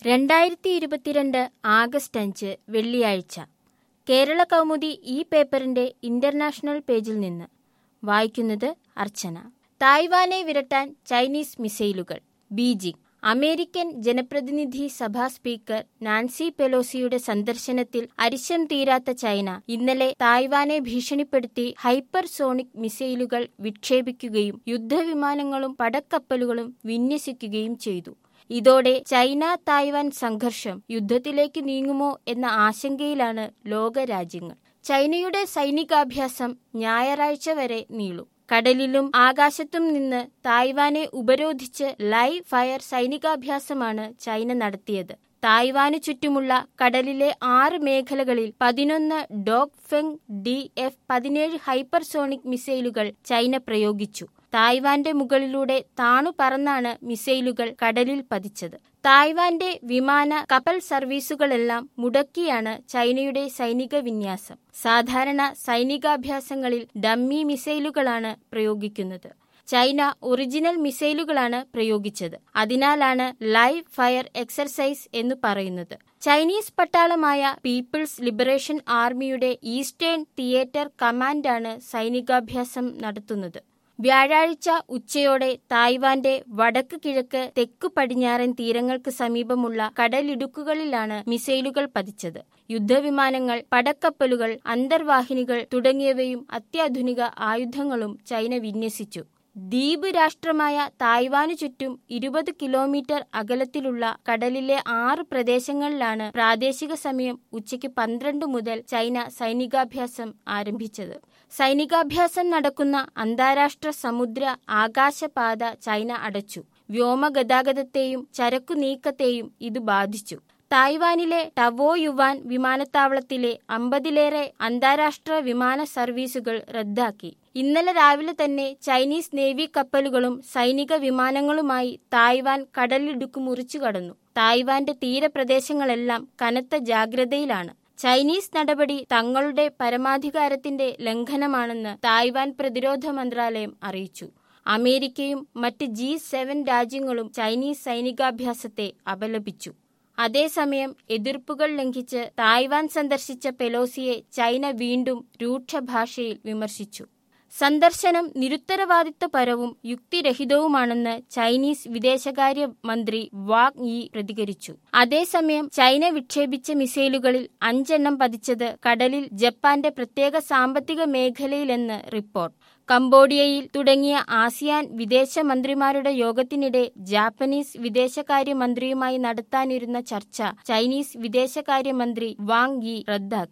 രണ്ടായിരത്തി ഇരുപത്തിരണ്ട് ആഗസ്റ്റ് അഞ്ച് വെള്ളിയാഴ്ച കേരള കൗമുദി ഈ പേപ്പറിന്റെ ഇന്റർനാഷണൽ പേജിൽ നിന്ന് വായിക്കുന്നത് അർച്ചന തായ്വാനെ വിരട്ടാൻ ചൈനീസ് മിസൈലുകൾ ബീജിംഗ് അമേരിക്കൻ ജനപ്രതിനിധി സഭാ സ്പീക്കർ നാൻസി പെലോസിയുടെ സന്ദർശനത്തിൽ അരിശം തീരാത്ത ചൈന ഇന്നലെ തായ്വാനെ ഭീഷണിപ്പെടുത്തി ഹൈപ്പർസോണിക് മിസൈലുകൾ വിക്ഷേപിക്കുകയും യുദ്ധവിമാനങ്ങളും പടക്കപ്പലുകളും വിന്യസിക്കുകയും ചെയ്തു ഇതോടെ ചൈന തായ്വാൻ സംഘർഷം യുദ്ധത്തിലേക്ക് നീങ്ങുമോ എന്ന ആശങ്കയിലാണ് ലോകരാജ്യങ്ങൾ ചൈനയുടെ സൈനികാഭ്യാസം ഞായറാഴ്ച വരെ നീളും കടലിലും ആകാശത്തും നിന്ന് തായ്വാനെ ഉപരോധിച്ച് ലൈവ് ഫയർ സൈനികാഭ്യാസമാണ് ചൈന നടത്തിയത് തായ്വാനു ചുറ്റുമുള്ള കടലിലെ ആറ് മേഖലകളിൽ പതിനൊന്ന് ഡോഗ് ഫെങ് ഡി എഫ് പതിനേഴ് ഹൈപ്പർസോണിക് മിസൈലുകൾ ചൈന പ്രയോഗിച്ചു തായ്വാന്റെ മുകളിലൂടെ താണു പറന്നാണ് മിസൈലുകൾ കടലിൽ പതിച്ചത് തായ്വാന്റെ വിമാന കപ്പൽ സർവീസുകളെല്ലാം മുടക്കിയാണ് ചൈനയുടെ സൈനിക വിന്യാസം സാധാരണ സൈനികാഭ്യാസങ്ങളിൽ ഡമ്മി മിസൈലുകളാണ് പ്രയോഗിക്കുന്നത് ചൈന ഒറിജിനൽ മിസൈലുകളാണ് പ്രയോഗിച്ചത് അതിനാലാണ് ലൈവ് ഫയർ എക്സർസൈസ് എന്ന് പറയുന്നത് ചൈനീസ് പട്ടാളമായ പീപ്പിൾസ് ലിബറേഷൻ ആർമിയുടെ ഈസ്റ്റേൺ തിയേറ്റർ കമാൻഡാണ് സൈനികാഭ്യാസം നടത്തുന്നത് വ്യാഴാഴ്ച ഉച്ചയോടെ തായ്വാന്റെ വടക്ക് കിഴക്ക് തെക്കു പടിഞ്ഞാറൻ തീരങ്ങൾക്ക് സമീപമുള്ള കടലിടുക്കുകളിലാണ് മിസൈലുകൾ പതിച്ചത് യുദ്ധവിമാനങ്ങൾ പടക്കപ്പലുകൾ അന്തർവാഹിനികൾ തുടങ്ങിയവയും അത്യാധുനിക ആയുധങ്ങളും ചൈന വിന്യസിച്ചു ദ്വീപ് രാഷ്ട്രമായ തായ്വാനു ചുറ്റും ഇരുപത് കിലോമീറ്റർ അകലത്തിലുള്ള കടലിലെ ആറ് പ്രദേശങ്ങളിലാണ് പ്രാദേശിക സമയം ഉച്ചയ്ക്ക് പന്ത്രണ്ട് മുതൽ ചൈന സൈനികാഭ്യാസം ആരംഭിച്ചത് സൈനികാഭ്യാസം നടക്കുന്ന അന്താരാഷ്ട്ര സമുദ്ര ആകാശപാത ചൈന അടച്ചു വ്യോമഗതാഗതത്തെയും ചരക്കു നീക്കത്തെയും ഇത് ബാധിച്ചു തായ്വാനിലെ ടവോ യുവാൻ വിമാനത്താവളത്തിലെ അമ്പതിലേറെ അന്താരാഷ്ട്ര വിമാന സർവീസുകൾ റദ്ദാക്കി ഇന്നലെ രാവിലെ തന്നെ ചൈനീസ് നേവി കപ്പലുകളും സൈനിക വിമാനങ്ങളുമായി തായ്വാൻ കടലിടുക്ക് മുറിച്ചു കടന്നു തായ്വാന്റെ തീരപ്രദേശങ്ങളെല്ലാം കനത്ത ജാഗ്രതയിലാണ് ചൈനീസ് നടപടി തങ്ങളുടെ പരമാധികാരത്തിന്റെ ലംഘനമാണെന്ന് തായ്വാൻ പ്രതിരോധ മന്ത്രാലയം അറിയിച്ചു അമേരിക്കയും മറ്റ് ജി സെവൻ രാജ്യങ്ങളും ചൈനീസ് സൈനികാഭ്യാസത്തെ അപലപിച്ചു അതേസമയം എതിർപ്പുകൾ ലംഘിച്ച് തായ്വാൻ സന്ദർശിച്ച പെലോസിയെ ചൈന വീണ്ടും രൂക്ഷഭാഷയിൽ വിമർശിച്ചു സന്ദർശനം നിരുത്തരവാദിത്വപരവും യുക്തിരഹിതവുമാണെന്ന് ചൈനീസ് വിദേശകാര്യ മന്ത്രി വാങ് യി പ്രതികരിച്ചു അതേസമയം ചൈന വിക്ഷേപിച്ച മിസൈലുകളിൽ അഞ്ചെണ്ണം പതിച്ചത് കടലിൽ ജപ്പാന്റെ പ്രത്യേക സാമ്പത്തിക മേഖലയിലെന്ന് റിപ്പോർട്ട് കംബോഡിയയിൽ തുടങ്ങിയ ആസിയാൻ വിദേശമന്ത്രിമാരുടെ യോഗത്തിനിടെ ജാപ്പനീസ് വിദേശകാര്യമന്ത്രിയുമായി നടത്താനിരുന്ന ചർച്ച ചൈനീസ് വിദേശകാര്യമന്ത്രി വാങ് യി റദ്ദാക്കി